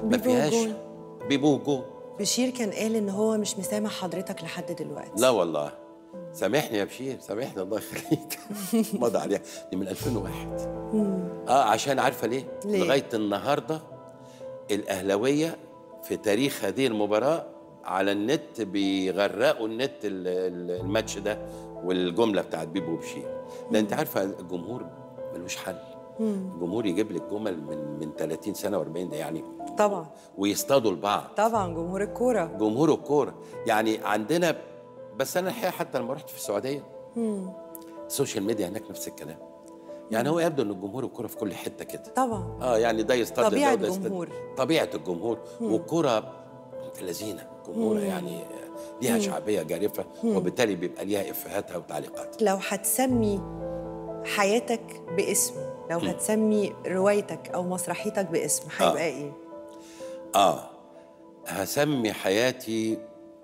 ما بيبو فيهاش جول. بيبو جو بشير كان قال ان هو مش مسامح حضرتك لحد دلوقتي لا والله سامحني يا بشير سامحني الله يخليك مضى عليها دي من 2001 اه عشان عارفه ليه؟ ليه؟ لغايه النهارده الاهلاويه في تاريخ هذه المباراه على النت بيغرقوا النت ال- ال- الماتش ده والجمله بتاعت بيبو وبشير لان انت عارفه الجمهور ملوش حل الجمهور يجيب لك جمل من من 30 سنه و40 ده يعني طبعا ويصطادوا البعض طبعا جمهور الكوره جمهور الكوره يعني عندنا بس انا الحقيقه حتى لما رحت في السعوديه السوشيال ميديا هناك نفس الكلام يعني هو يبدو ان الجمهور الكوره في كل حته كده طبعا اه يعني ده يصطاد طبيعة ده وده يصطاد- الجمهور. طبيعه الجمهور والكوره بنت لذينه الجمهور يعني ليها شعبيه جارفه وبالتالي بيبقى ليها افهاتها وتعليقاتها لو هتسمي حياتك باسم لو هتسمي روايتك او مسرحيتك باسم هيبقى ايه اه هسمي حياتي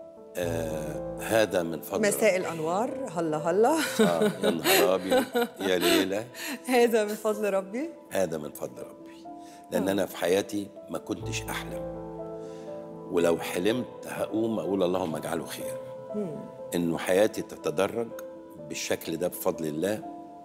آه هذا من فضل مساء الانوار هلا هلا ربي. آه يا نهار ابيض يا ليله هذا من فضل ربي هذا من فضل ربي لان انا في حياتي ما كنتش احلم ولو حلمت هقوم اقول اللهم اجعله خير انه حياتي تتدرج بالشكل ده بفضل الله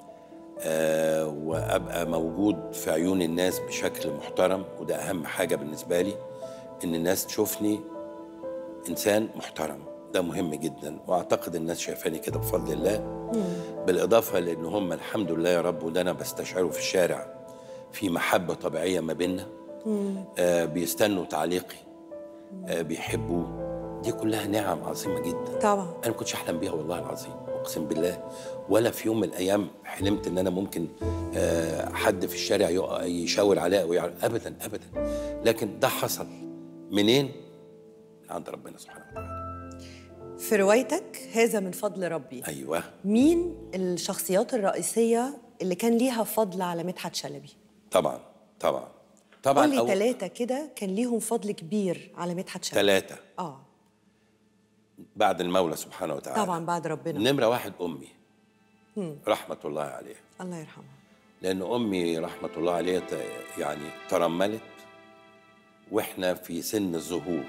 آه وابقى موجود في عيون الناس بشكل محترم وده اهم حاجه بالنسبه لي ان الناس تشوفني انسان محترم ده مهم جدا واعتقد الناس شايفاني كده بفضل الله بالاضافه لان هم الحمد لله يا رب وده انا بستشعره في الشارع في محبه طبيعيه ما بيننا آه بيستنوا تعليقي آه بيحبوه دي كلها نعم عظيمه جدا طبعا انا ما كنتش احلم بيها والله العظيم اقسم بالله ولا في يوم من الايام حلمت ان انا ممكن آه، حد في الشارع يقع- يشاور عليا او يعرف ابدا ابدا لكن ده حصل منين عند ربنا سبحانه وتعالى في روايتك هذا من فضل ربي ايوه مين الشخصيات الرئيسيه اللي كان ليها فضل على مدحت شلبي طبعا طبعا طبعا قولي ثلاثه كده كان ليهم فضل كبير على مدحت شلبي ثلاثه اه بعد المولى سبحانه وتعالى طبعا بعد ربنا نمره واحد امي رحمه الله عليها الله يرحمها لأن أمي رحمة الله عليها ت- يعني ترملت وإحنا في سن الظهور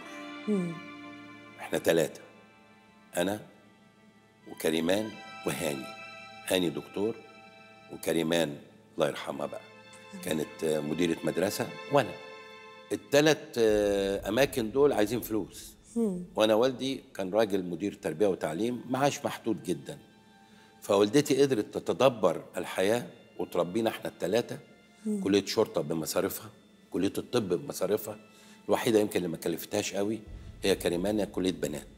إحنا ثلاثة أنا وكريمان وهاني هاني دكتور وكريمان الله يرحمها بقى كانت آه، مديرة مدرسة وأنا الثلاث أماكن دول عايزين فلوس وأنا والدي كان راجل مدير تربية وتعليم معاش محدود جداً فوالدتي قدرت تتدبر الحياة وتربينا احنا الثلاثة كلية شرطة بمصاريفها كلية الطب بمصاريفها الوحيدة يمكن اللي ما كلفتهاش قوي هي كريمانيا كلية بنات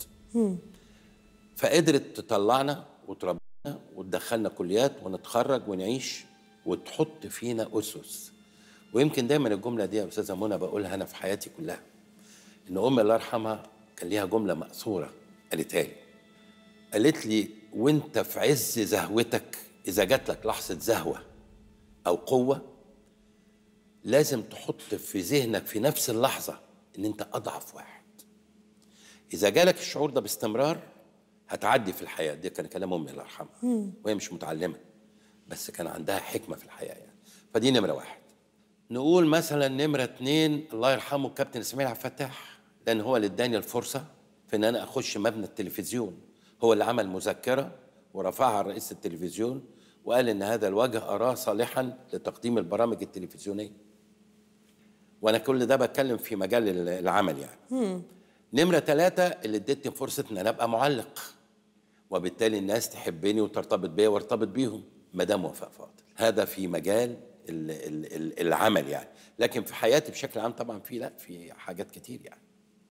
فقدرت تطلعنا وتربينا وتدخلنا كليات ونتخرج ونعيش وتحط فينا أسس ويمكن دايما الجملة دي يا أستاذة منى بقولها أنا في حياتي كلها إن أمي الله يرحمها كان ليها جملة مأثورة قالتها لي قالت لي وانت في عز زهوتك اذا جات لك لحظه زهوه او قوه لازم تحط في ذهنك في نفس اللحظه ان انت اضعف واحد اذا جالك الشعور ده باستمرار هتعدي في الحياه ده كان كلام امي الله يرحمها وهي مش متعلمه بس كان عندها حكمه في الحياه يعني فدي نمره واحد نقول مثلا نمره اتنين الله يرحمه الكابتن اسماعيل عبد الفتاح لان هو اللي اداني الفرصه في ان انا اخش مبنى التلفزيون هو اللي عمل مذكره ورفعها رئيس التلفزيون وقال ان هذا الوجه اراه صالحا لتقديم البرامج التلفزيونيه وانا كل ده بتكلم في مجال ال- العمل يعني نمره ثلاثة اللي ادتني فرصه ان انا ابقى معلق وبالتالي الناس تحبني وترتبط بيا وارتبط بيهم مدام وفاء فاضل هذا في مجال ال- ال- ال- العمل يعني لكن في حياتي بشكل عام طبعا في لا في حاجات كتير يعني